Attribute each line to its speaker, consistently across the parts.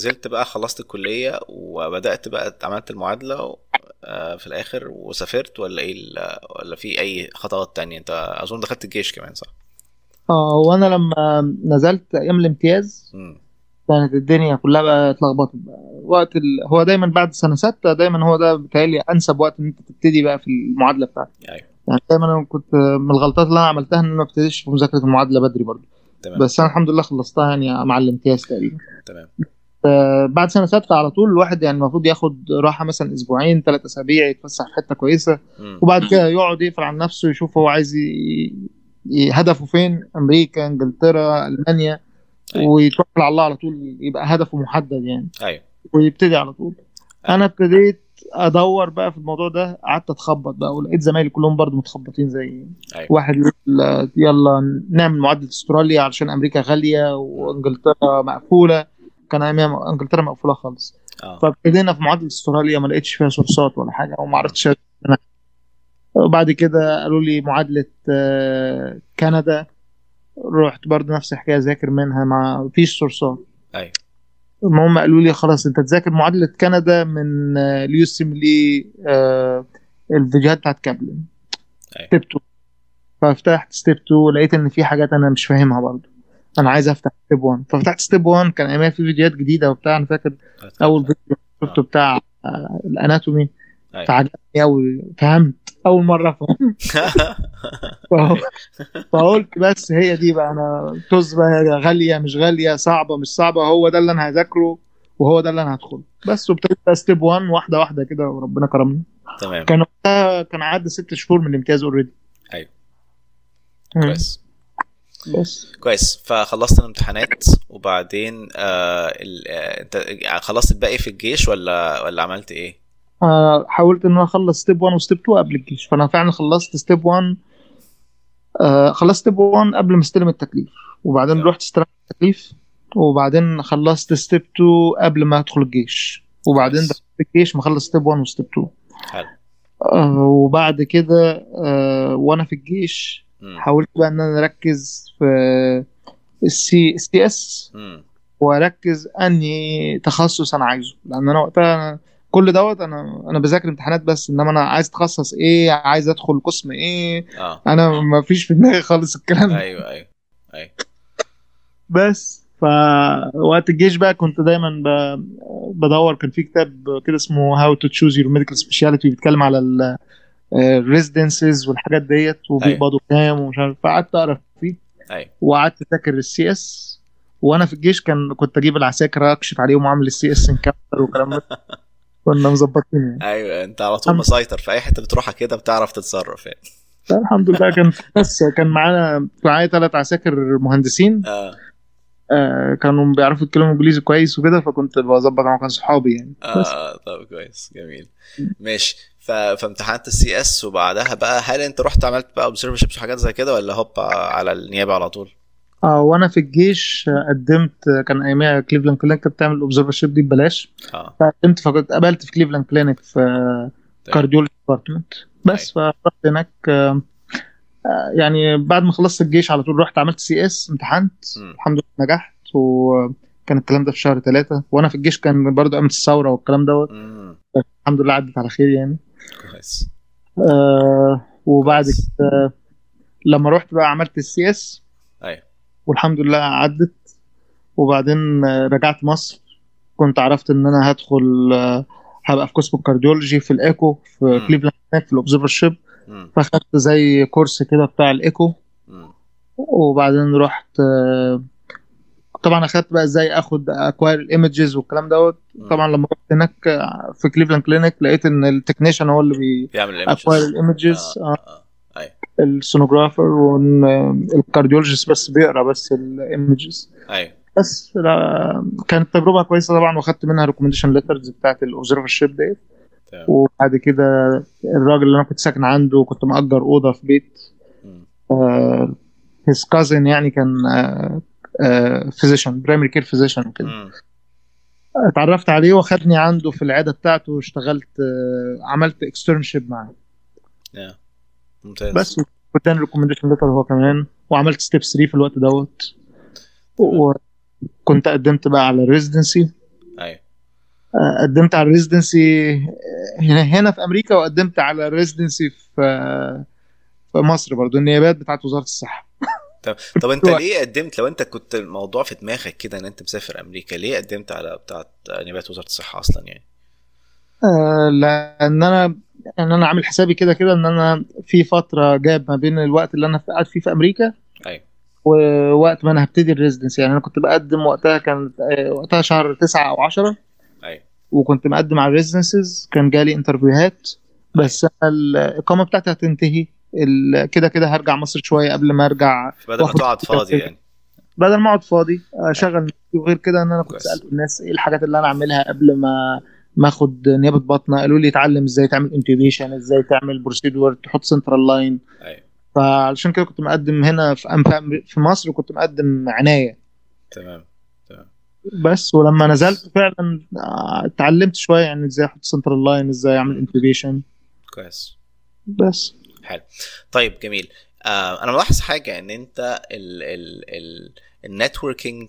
Speaker 1: نزلت بقى خلصت الكليه وبدات بقى عملت المعادله آه، في الاخر وسافرت ولا ايه ال- ولا في اي خطوات تانية انت اظن دخلت الجيش كمان صح
Speaker 2: اه وانا لما نزلت ايام الامتياز
Speaker 1: امم
Speaker 2: كانت الدنيا كلها بقى اتلخبطت بقى وقت ال... هو دايما بعد سنه سته دايما هو ده بيتهيألي انسب وقت ان انت تبتدي بقى في المعادله بتاعتك
Speaker 1: ايوه
Speaker 2: يعني دايما انا كنت من الغلطات اللي انا عملتها ان انا ما ابتديش في مذاكره المعادله بدري برضه
Speaker 1: تمام
Speaker 2: بس انا الحمد لله خلصتها يعني مع الامتياز تقريبا
Speaker 1: تمام
Speaker 2: آه، بعد سنه سته على طول الواحد يعني المفروض ياخد راحه مثلا اسبوعين ثلاث اسابيع يتفسح في حته كويسه
Speaker 1: مم.
Speaker 2: وبعد كده يقعد يقفل على نفسه يشوف هو عايز ي... ي- هدفه فين امريكا انجلترا المانيا
Speaker 1: أيوة.
Speaker 2: ويتوكل على الله على طول يبقى هدفه محدد يعني
Speaker 1: ايوه
Speaker 2: ويبتدي على طول انا ابتديت ادور بقى في الموضوع ده قعدت اتخبط بقى ولقيت زمايلي كلهم برضو متخبطين زي
Speaker 1: أيوة.
Speaker 2: واحد يقول يلا نعمل معادله استراليا علشان امريكا غاليه وانجلترا مقفوله كان ايامها انجلترا مقفوله خالص
Speaker 1: اه
Speaker 2: فابتدينا في معادله استراليا ما لقيتش فيها سورسات ولا حاجه وما عرفتش أنا. وبعد كده قالوا لي معادله آه، كندا رحت برضه نفس الحكايه ذاكر منها ما فيش سورسات
Speaker 1: ايوه
Speaker 2: المهم قالوا لي خلاص انت تذاكر معادله كندا من آه، ليوسم لي آه، الفيديوهات بتاعت كابلن
Speaker 1: أيوة.
Speaker 2: ستيب 2 ففتحت ستيب 2 لقيت ان في حاجات انا مش فاهمها برضه انا عايز افتح ستيب 1 ففتحت ستيب 1 كان ايامها في فيديوهات جديده وبتاع انا فاكر اول فيديو شفته بتاع آه، الاناتومي
Speaker 1: أيوة.
Speaker 2: فعجبني قوي فهمت اول مره فهمت فهو- فقلت بس هي دي بقى انا طز بقى غاليه مش غاليه صعبه مش صعبه هو ده اللي انا هذاكره وهو ده اللي انا هدخله بس وابتديت بقى ستيب 1 واحده واحده كده وربنا كرمني
Speaker 1: تمام
Speaker 2: كان وقتها كان عدى ست شهور من الامتياز اوريدي
Speaker 1: أيوة. كويس
Speaker 2: بس
Speaker 1: كويس فخلصت الامتحانات وبعدين آه ال... آه انت خلصت الباقي في الجيش ولا ولا عملت ايه؟
Speaker 2: آه، حاولت ان انا اخلص ستيب 1 وستيب 2 قبل الجيش فانا فعلا خلصت ستيب 1 آه، خلصت ستيب 1 قبل ما استلم التكليف وبعدين
Speaker 1: تمام.
Speaker 2: رحت استلمت التكليف وبعدين خلصت ستيب 2 قبل ما ادخل الجيش وبعدين
Speaker 1: كويس.
Speaker 2: دخلت الجيش مخلص ستيب 1 وستيب 2
Speaker 1: حلو
Speaker 2: آه، وبعد كده آه، وانا في الجيش
Speaker 1: مم.
Speaker 2: حاولت بقى ان انا اركز في السي سي اس
Speaker 1: مم.
Speaker 2: واركز اني تخصص انا عايزه لان انا وقتها كل دوت انا انا بذاكر امتحانات بس انما انا عايز اتخصص ايه عايز ادخل قسم ايه
Speaker 1: اه
Speaker 2: انا ما فيش في دماغي خالص الكلام ده
Speaker 1: ايوه ايوه ايوه
Speaker 2: بس فوقت الجيش بقى كنت دايما ب... بدور كان في كتاب كده اسمه هاو تو تشوز يور ميديكال سبيشاليتي بيتكلم على الريزيدنسز والحاجات ديت وبيقبضوا كام ومش عارف فقعدت اقرا فيه
Speaker 1: ايوه
Speaker 2: وقعدت اذاكر السي اس وانا في الجيش كان كنت اجيب العساكر اكشف عليهم واعمل السي اس انكاونتر والكلام ده كنا مظبطين يعني
Speaker 1: ايوه انت على طول
Speaker 2: الحمد-
Speaker 1: مسيطر في اي حته بتروحها كده بتعرف تتصرف يعني
Speaker 2: الحمد لله كان بس كان معانا معايا ثلاث عساكر مهندسين
Speaker 1: اه
Speaker 2: آه كانوا بيعرفوا يتكلموا انجليزي كويس وكده فكنت بظبط معاهم كان صحابي يعني بس
Speaker 1: اه طب كويس جميل ماشي ف... فامتحنت السي اس وبعدها بقى هل انت رحت عملت بقى اوبزرفرشيبس وحاجات زي كده ولا هوب على النيابه على طول؟
Speaker 2: اه وانا في الجيش آه، قدمت آه، كان ايامها كليفلاند كلينيك بتعمل الاوبزرفرشيب دي ببلاش
Speaker 1: اه
Speaker 2: فقدمت فكنت قابلت في كليفلاند كلينيك في
Speaker 1: طيب.
Speaker 2: كارديولوجي ديبارتمنت بس فرحت هناك آه، آه، يعني بعد ما خلصت الجيش على طول رحت عملت سي اس امتحنت
Speaker 1: مم.
Speaker 2: الحمد لله نجحت وكان الكلام ده في شهر ثلاثة وانا في الجيش كان برضو قامت الثورة والكلام دوت
Speaker 1: امم
Speaker 2: الحمد لله عدت على خير يعني
Speaker 1: كويس
Speaker 2: آه وبعد
Speaker 1: كويس.
Speaker 2: كده لما رحت بقى عملت السي اس
Speaker 1: ايوه
Speaker 2: والحمد لله عدت وبعدين آه، رجعت مصر كنت عرفت ان انا هدخل آه، هبقى في قسم الكارديولوجي في الايكو في
Speaker 1: مم.
Speaker 2: كليفلاند هناك في الاوبزرفر شيب
Speaker 1: مم.
Speaker 2: فاخدت زي كورس كده بتاع الايكو
Speaker 1: مم.
Speaker 2: وبعدين رحت آه، طبعا اخدت بقى ازاي اخد اكواير الايمجز والكلام دوت
Speaker 1: مم.
Speaker 2: طبعا لما رحت هناك آه، في كليفلاند كلينيك لقيت ان التكنيشن هو اللي بي
Speaker 1: بيعمل الايمجز
Speaker 2: اكواير الايمجز
Speaker 1: اه اه ايوه
Speaker 2: السونوجرافر والكارديولوجيست بس بيقرا بس الايمجز
Speaker 1: ايوه
Speaker 2: بس لا كانت تجربه كويسه طبعا واخدت منها ريكومنديشن ليترز بتاعت الاوبزرفر شيب ديت
Speaker 1: تمام
Speaker 2: وبعد كده الراجل اللي انا كنت ساكن عنده كنت مأجر اوضه في بيت
Speaker 1: مم.
Speaker 2: هيز كازن يعني كان فيزيشن برايمري كير فيزيشن وكده
Speaker 1: مم.
Speaker 2: اتعرفت عليه واخدني عنده في العياده بتاعته واشتغلت آه، عملت اكسترنشيب معاه
Speaker 1: يا. ممتاز
Speaker 2: بس واداني ريكومنديشن ليتر هو كمان وعملت ستيب 3 في الوقت دوت وكنت قدمت بقى على الريزدنسي آه، قدمت على الريزدنسي هنا هنا في امريكا وقدمت على الريزدنسي في آه، في مصر برضو النيابات بتاعت وزاره الصحه
Speaker 1: طب طب انت ليه قدمت لو انت كنت الموضوع في دماغك كده ان انت مسافر امريكا ليه قدمت على بتاعت نيابات وزاره الصحه اصلا يعني
Speaker 2: آه، لان انا ان انا عامل حسابي كده كده ان انا في فتره جاب ما بين الوقت اللي انا قاعد فيه في امريكا
Speaker 1: ايوه
Speaker 2: ووقت ما انا هبتدي الريزدنسي يعني انا كنت بقدم وقتها كان آه، وقتها شهر تسعة او عشرة
Speaker 1: ايوه
Speaker 2: وكنت مقدم على الريزدنسز كان جالي انترفيوهات بس أنا الاقامه بتاعتي هتنتهي ال- كده كده هرجع مصر شويه قبل ما ارجع
Speaker 1: بدل ما
Speaker 2: واخد
Speaker 1: تقعد فاضي يعني
Speaker 2: بدل ما اقعد فاضي اشغل نفسي وغير كده ان انا كنت
Speaker 1: كويس.
Speaker 2: سالت الناس ايه الحاجات اللي انا اعملها قبل ما ما اخد نيابه بطنه قالوا لي اتعلم ازاي تعمل انتيبيشن ازاي تعمل بروسيدور تحط سنترال لاين
Speaker 1: ايوه
Speaker 2: فعلشان كده كنت مقدم هنا في أم- في مصر وكنت مقدم عنايه
Speaker 1: تمام تمام
Speaker 2: بس ولما نزلت فعلا آه، اتعلمت شويه يعني ازاي احط سنترال لاين ازاي اعمل انتيبيشن
Speaker 1: كويس
Speaker 2: بس
Speaker 1: حلو طيب جميل آه انا ملاحظ حاجه ان انت ال ال ال النتوركينج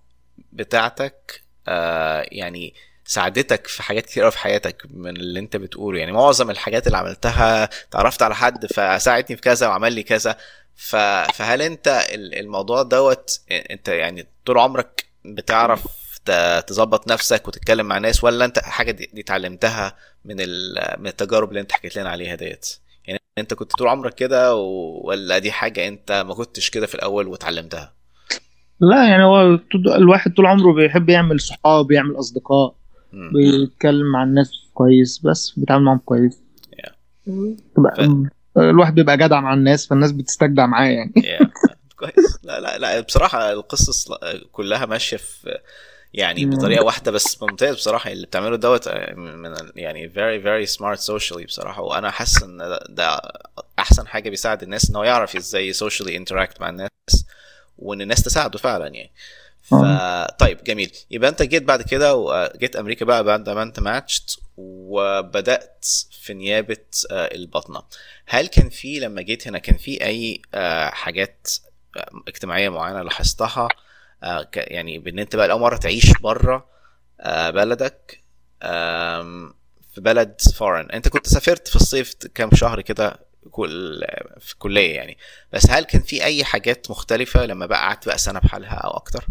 Speaker 1: بتاعتك آه يعني ساعدتك في حاجات كتير قوي في حياتك من اللي انت بتقوله يعني معظم الحاجات اللي عملتها تعرفت على حد فساعدني في كذا وعمل لي كذا ف- فهل انت ال- الموضوع دوت انت يعني طول عمرك بتعرف ت- تظبط نفسك وتتكلم مع ناس ولا انت حاجه دي, دي اتعلمتها من ال- من التجارب اللي انت حكيت لنا عليها ديت يعني انت كنت طول عمرك كده و- ولا دي حاجه انت ما كنتش كده في الاول واتعلمتها
Speaker 2: لا يعني هو طول- الواحد طول عمره بيحب يعمل صحاب يعمل اصدقاء
Speaker 1: مم.
Speaker 2: بيتكلم مع الناس كويس بس بيتعامل معاهم كويس
Speaker 1: Yeah.
Speaker 2: تبقى- الواحد بيبقى جدع مع الناس فالناس بتستجدع معاه يعني
Speaker 1: Yeah. كويس لا لا لا بصراحة القصص كلها ماشية في يعني
Speaker 2: مم.
Speaker 1: بطريقة واحدة بس ممتاز بصراحة اللي بتعمله دوت من ال- يعني very very smart socially بصراحة وأنا حاسس إن ده- ده أحسن حاجة بيساعد الناس إن هو يعرف إزاي socially interact مع الناس وإن الناس تساعده فعلا يعني ف طيب جميل يبقى انت جيت بعد كده وجيت امريكا بقى بعد ما انت ماتشت وبدات في نيابه آه، البطنه هل كان في لما جيت هنا كان في اي آه، حاجات آه، اجتماعيه معينه لاحظتها آه، ك- يعني بان انت بقى اول مره تعيش بره بلدك آم، في بلد فورن انت كنت سافرت في الصيف كام شهر كده كل في كليه يعني بس هل كان في اي حاجات مختلفه لما بقى قعدت بقى سنه بحالها او اكتر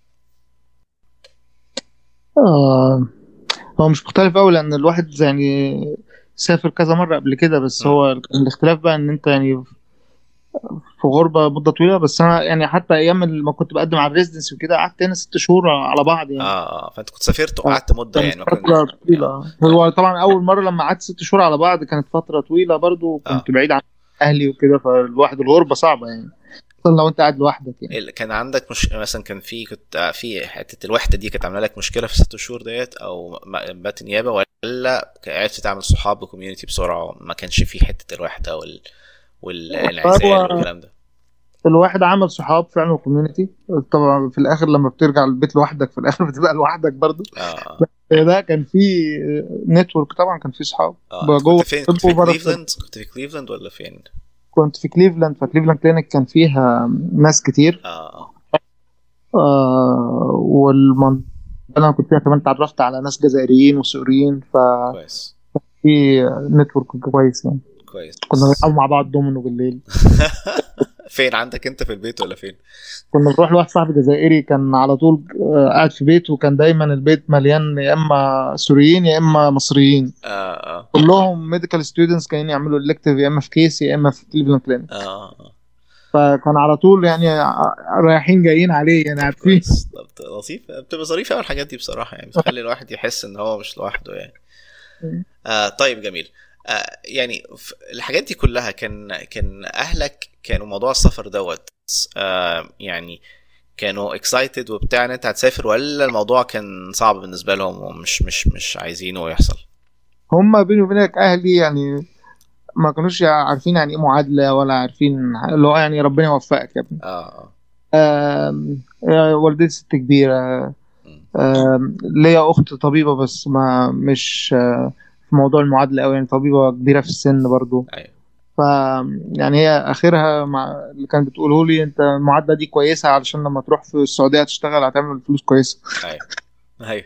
Speaker 2: آه هو مش مختلف قوي لان الواحد يعني سافر كذا مره قبل كده بس
Speaker 1: م.
Speaker 2: هو الاختلاف بقى ان انت يعني في غربه مده طويله بس انا يعني حتى ايام لما كنت بقدم على الريزدنس وكده قعدت هنا ست شهور على بعض يعني
Speaker 1: اه اه فانت كنت سافرت وقعدت مده يعني ما كنت
Speaker 2: فترة طويلة هو طبعا أول مرة لما قعدت ست شهور على بعض كانت فترة طويلة برضو كنت
Speaker 1: آه.
Speaker 2: بعيد عن أهلي وكده فالواحد الغربة صعبة يعني خصوصا لو أنت قاعد لوحدك يعني
Speaker 1: ال- كان عندك مش مثلا كان في كنت آه، في حته الوحده دي كانت عامله لك مشكله في الست شهور ديت او م- بات نيابه ولا عرفت تعمل صحاب وكوميونتي بسرعه وما كانش في حته الوحده وال والانعزال
Speaker 2: هو-
Speaker 1: والكلام ده
Speaker 2: الواحد عمل صحاب فعلا وكوميونتي طبعا في الآخر لما بترجع البيت لوحدك في الآخر بتبقى لوحدك برضو
Speaker 1: اه
Speaker 2: ده كان في نتورك طبعا كان في صحاب
Speaker 1: اه
Speaker 2: بقى
Speaker 1: أنت
Speaker 2: جوه
Speaker 1: كنت فين كنت في
Speaker 2: الطب وبره
Speaker 1: كليفلاند كنت في كليفلاند ولا فين
Speaker 2: كنت في كليفلاند فكليفلاند كلينيك كان فيها ناس كتير
Speaker 1: اه
Speaker 2: آه والمنطقة اللي أنا كنت فيها كمان اتعرفت على ناس جزائريين وسوريين ففي
Speaker 1: كويس
Speaker 2: نتورك كويس يعني
Speaker 1: كويس
Speaker 2: كنا بنلعب مع بعض دومينو بالليل
Speaker 1: فين عندك انت في البيت ولا فين
Speaker 2: كنا بنروح لواحد صاحبي جزائري كان على طول آه، قاعد في بيته وكان دايما البيت مليان يا اما سوريين يا اما مصريين
Speaker 1: اه اه
Speaker 2: كلهم ميديكال ستودنتس كانوا يعملوا الكتيف يا اما في كيس يا اما في كليفلاند كلينيك
Speaker 1: اه آه.
Speaker 2: فكان على طول يعني ع- رايحين جايين عليه يعني عارفين
Speaker 1: كويس طب لطيف بتبقى ظريفه قوي الحاجات دي بصراحه يعني بتخلي الواحد يحس ان هو مش لوحده يعني آه طيب جميل آه يعني ف- الحاجات دي كلها كان كان اهلك كانوا موضوع السفر دوت آه يعني كانوا اكسايتد وبتاع ان انت هتسافر ولا الموضوع كان صعب بالنسبه لهم ومش مش مش عايزينه يحصل
Speaker 2: هم بيني وبينك اهلي يعني ما كانوش عارفين يعني ايه معادله ولا عارفين اللي هو يعني ربنا يوفقك يا ابني
Speaker 1: اه
Speaker 2: آم، آه، والدتي ست كبيره
Speaker 1: مم.
Speaker 2: آم، ليا اخت طبيبه بس ما مش آه، في موضوع المعادله قوي يعني طبيبه كبيره في السن برضو
Speaker 1: ايوه
Speaker 2: ف يعني هي اخرها مع اللي كانت بتقوله لي انت المعادله دي كويسه علشان لما تروح في السعوديه تشتغل هتعمل فلوس كويسه
Speaker 1: ايوه ايوه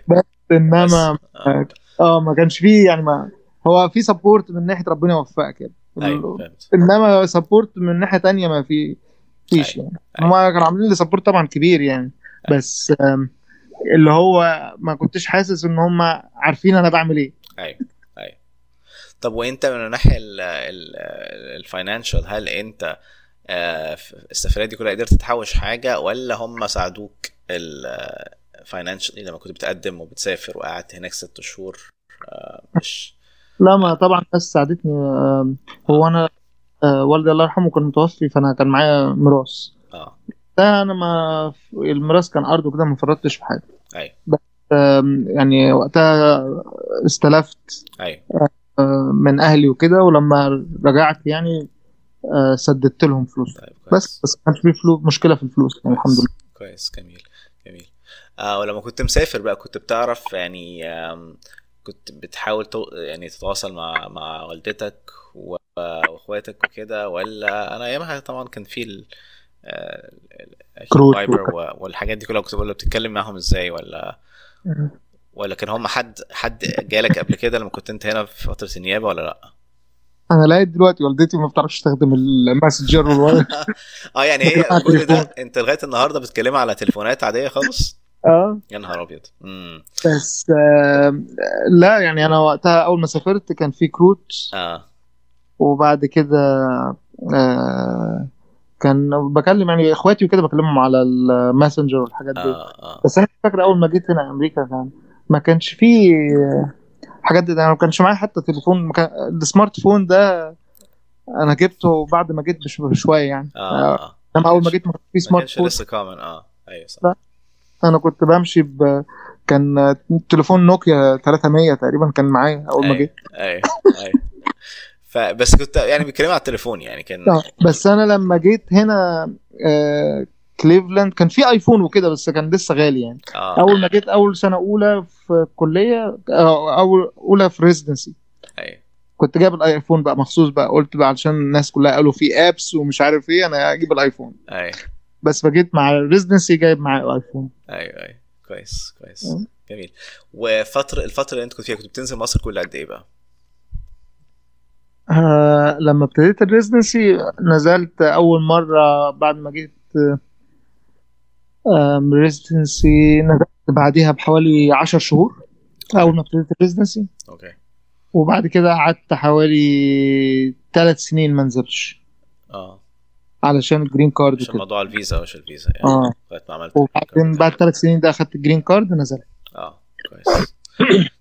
Speaker 2: انما
Speaker 1: آه.
Speaker 2: اه ما كانش فيه يعني ما هو في سبورت من ناحيه ربنا يوفقك يعني
Speaker 1: ايوه فهمت
Speaker 2: انما سبورت من ناحيه تانية ما في فيش
Speaker 1: أيوة.
Speaker 2: يعني
Speaker 1: أيوة.
Speaker 2: هما كانوا عاملين لي سبورت طبعا كبير يعني بس آم، اللي هو ما كنتش حاسس ان هم عارفين انا بعمل ايه
Speaker 1: ايوه ايوه طب وانت من الناحيه الفاينانشال هل انت آه، في السفريه دي كلها قدرت تحوش حاجه ولا هم ساعدوك الفاينانشال لما كنت بتقدم وبتسافر وقعدت هناك ست شهور آه، مش
Speaker 2: لا ما طبعا الناس ساعدتني آم، هو انا آه، والدي الله يرحمه كان متوفي فانا كان معايا ميراث
Speaker 1: اه
Speaker 2: ده انا ما الميراث كان ارض وكده ما فرطتش في حاجه
Speaker 1: ايوه
Speaker 2: آم، يعني وقتها استلفت
Speaker 1: ايوه
Speaker 2: آه، من اهلي وكده ولما رجعت يعني آه، سددت لهم فلوس
Speaker 1: طيب كويس
Speaker 2: بس بس ما كانش في فلوس مشكله في الفلوس يعني الحمد لله
Speaker 1: كويس جميل جميل آه ولما كنت مسافر بقى كنت بتعرف يعني آم، كنت بتحاول تو يعني تتواصل مع مع والدتك و- واخواتك وكده ولا انا ايامها طبعا كان في ال آه، ال-
Speaker 2: كروت
Speaker 1: الفايبر
Speaker 2: وكده.
Speaker 1: و- والحاجات دي كلها كنت بقول له بتتكلم معاهم ازاي ولا ولا كان هم حد حد جالك قبل كده لما كنت انت هنا في فتره النيابه ولا لا؟
Speaker 2: انا لغايه دلوقتي والدتي ما بتعرفش تستخدم الماسنجر والواي
Speaker 1: اه يعني هي
Speaker 2: بتكلم على
Speaker 1: كل ده
Speaker 2: التليفون.
Speaker 1: انت لغايه النهارده بتتكلمها على تليفونات عاديه خالص؟
Speaker 2: اه
Speaker 1: يا نهار ابيض امم
Speaker 2: بس آه لا يعني انا وقتها اول ما سافرت كان في كروت
Speaker 1: اه
Speaker 2: وبعد كده آه كان بكلم يعني اخواتي وكده بكلمهم على الماسنجر والحاجات دي
Speaker 1: اه اه
Speaker 2: بس انا فاكر اول ما جيت هنا امريكا كان ما كانش فيه حاجات دي انا ما كانش معايا حتى تليفون ما كان السمارت فون ده انا جبته بعد ما جيت بش- بشويه يعني
Speaker 1: اه اه
Speaker 2: انا اول ما جيت ما كانش فيه
Speaker 1: ما
Speaker 2: سمارت
Speaker 1: كانش
Speaker 2: فون
Speaker 1: لسه كومن اه ايوه صح
Speaker 2: لا. انا كنت بمشي ب كان تليفون نوكيا 300 تقريبا كان معايا اول ما
Speaker 1: ايوه
Speaker 2: جيت
Speaker 1: ايوه ايوه فبس كنت يعني بيتكلموا على التليفون يعني كان
Speaker 2: آه، بس انا لما جيت هنا آه كليفلاند كان في ايفون وكده بس كان لسه غالي يعني
Speaker 1: اه
Speaker 2: اول ما جيت اول سنه اولى في الكليه آه، اول اولى في ريزيدنسي
Speaker 1: ايوه
Speaker 2: كنت جايب الايفون بقى مخصوص بقى قلت بقى علشان الناس كلها قالوا في ابس ومش عارف ايه انا اجيب الايفون
Speaker 1: ايوه
Speaker 2: بس فجيت مع الريزيدنسي جايب معايا ايفون
Speaker 1: ايوه ايوه كويس كويس
Speaker 2: مم.
Speaker 1: جميل وفتره الفتره اللي انت كنت فيها كنت بتنزل مصر كل قد ايه بقى؟
Speaker 2: آه لما ابتديت الريزيدنسي نزلت اول مره بعد ما جيت آه من الريزيدنسي نزلت بعديها بحوالي 10 شهور اول ما ابتديت الريزيدنسي
Speaker 1: اوكي
Speaker 2: وبعد كده قعدت حوالي ثلاث سنين ما نزلتش
Speaker 1: اه
Speaker 2: علشان الجرين كارد
Speaker 1: عشان
Speaker 2: وكده
Speaker 1: موضوع الفيزا مش الفيزا يعني
Speaker 2: اه
Speaker 1: لغايه ما عملت
Speaker 2: وبعدين بعد ثلاث سنين ده اخدت الجرين كارد نزلت
Speaker 1: اه كويس